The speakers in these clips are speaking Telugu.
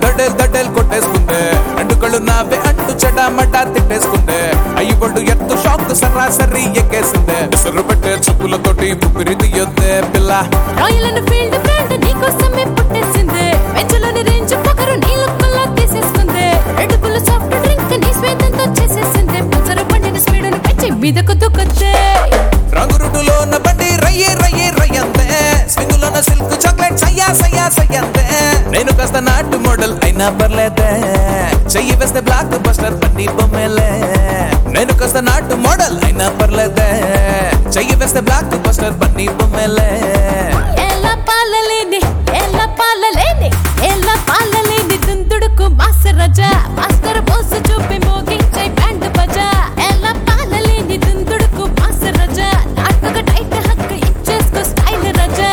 దడేల్ దడేల్ కొట్టేసుకుందే రెండు కళ్ళు నావే అంటూ చెడమట తిట్టేసుకుందే అయ్యి పళ్ళు ఎత్తు షాక్ సరాసరి ఎక్కేసిందే ఎసరు పెట్టే చెప్పులతోటి పుప్పిరి తీయొద్దే పిల్ల రాయల్ ఎన్ఫీల్డ్ ఫ్రెండ్ నీకోసమే పుట్టేసింది పెంచులోని రేంజ్ పొగరు నీ లుక్కుల్లో తీసేసుకుంది రెడ్ బుల్ సాఫ్ట్ డ్రింక్ నీ స్వేదంతో చేసేసింది పల్సర్ బండిని స్పీడ్ పెంచి మీదకు దుక్కొద్దే రంగు రుటులోన బండి రయ్యే రయ్యే రయ్యంతే స్వింగులోన సిల్క్ చాక్లెట్ సయ్యా సయ్యా సయ్యంతే నేను కాస్త నాటు మోడల్ అయినా పర్లేదే చెయ్యి వేస్తే బ్లాక్ బస్టర్ బండి బొమ్మేలే నేను కాస్త నాటు మోడల్ అయినా పర్లేదే చెయ్యి వేస్తే బ్లాక్ బస్టర్ బండి బొమ్మేలే ఎలా పాలలేని ఎలా పాలలేని ఎలా పాలలేని దుందుడుకు మాస్టర్ రజా మాస్టర్ బోస్ చూపి మోగించే బ్యాండ్ బజా ఎలా పాలలేని దుందుడుకు మాస్టర్ రజా నాటుగా టైట్ హక్ ఇచ్చేసుకో స్టైల్ రజా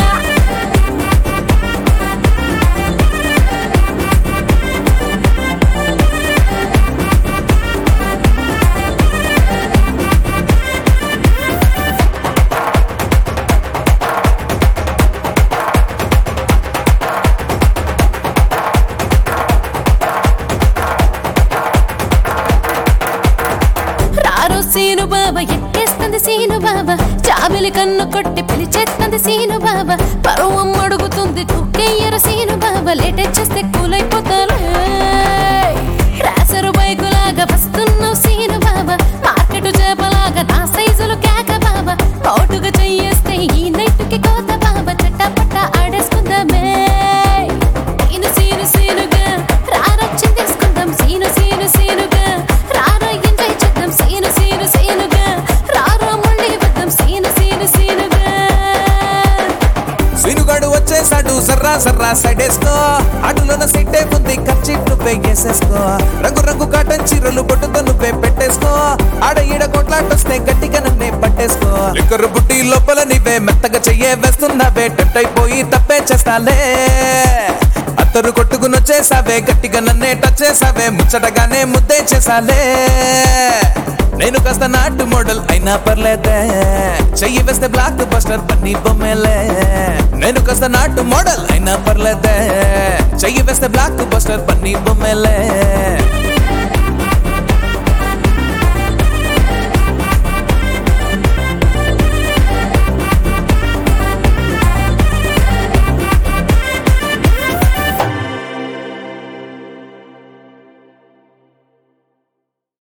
రారో సీను బాబా ఎట్టేస్తుంది సీను బాబా చామిలి కన్ను కొట్టి పిలిచేస్తుంది సీను బాబా పరువం అడుగుతుంది కుక్కెయ్యరు సీను బాబా లేటెస్ట్ చేస్తే కూలైపోతారు రాసరు బైకు లాగా వస్తున్నావు సీను బాబా మార్కెట్ చేపలాగా నా సైజులు కేక బాబా పౌటుగా చెయ్యేస్తే ఈ నైట్కి కోత బాబా చట్టపట్ట ఆడేసుకుందామే సీను సీను సీనుగా రారా చిందేసుకుందాం సీను సీను సీనుగా రారా ఎంజాయ్ చేద్దాం సీను సీను సీనుగా రారా మళ్ళీ వద్దాం సీను సీను సీనుగా సీనుగాడు వచ్చేసాడు సర్రా సర్రా సైడేసుకో అటులోన సిట్టే ఉంది ఖర్చు నువ్వే వేసేసుకో రంగు రంగు కాటన్ చీరలు బొట్టుతో నువ్వే పెట్టేసుకో ఆడ ఈడ కొట్లాటొస్తే గట్టిగా నన్నే పట్టేసుకో లిక్కరు బుట్టి లోపల నీవే మెత్తగా చెయ్యే వేస్తున్నావే టెంప్ట్ అయిపోయి తప్పే చేస్తాలే అత్తరు కొట్టుకుని వచ్చేసావే గట్టిగా నన్నే టచ్ చేసావే ముచ్చటగానే ముద్దే చేసాలే నేను కాస్త నాటు మోడల్ అయినా పర్లేదే చెయ్యి వేస్తే బ్లాక్ బస్టర్ పన్ని బొమ్మేలే నేను కాస్త నాటు మోడల్ అయినా పర్లేదే చెయ్యి వేస్తే బ్లాక్ బస్టర్ పన్ని బొమ్మేలే